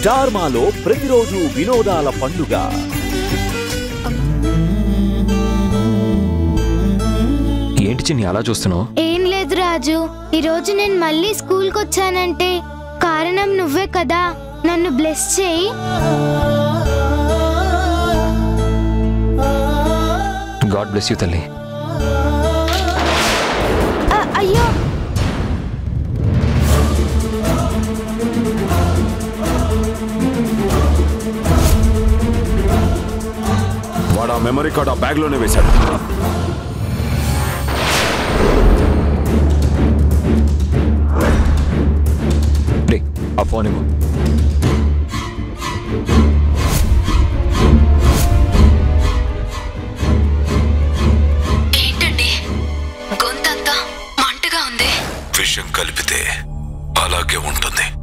star మాలో ప్రతిరోజు వినోదాల పండుగ ఏంటి చిన్ని అలా చూస్తున్నావు ఏం లేదు రాజు ఈరోజు నేను మళ్ళీ స్కూల్కి వచ్చానంటే కారణం నువ్వే కదా నన్ను బ్లెస్ చేయి గాడ్ బ్లెస్ యూ తల్లి అ, అయ్యో వాడు ఆ మెమరీ కార్డ్ ఆ బ్యాగ్ లోనే వేశాడు రే ఆ ఫోన్ ఇవ్వు ఏంటండి గొంతంతా మంటగా ఉంది విషయం కలిపితే అలాగే ఉంటుంది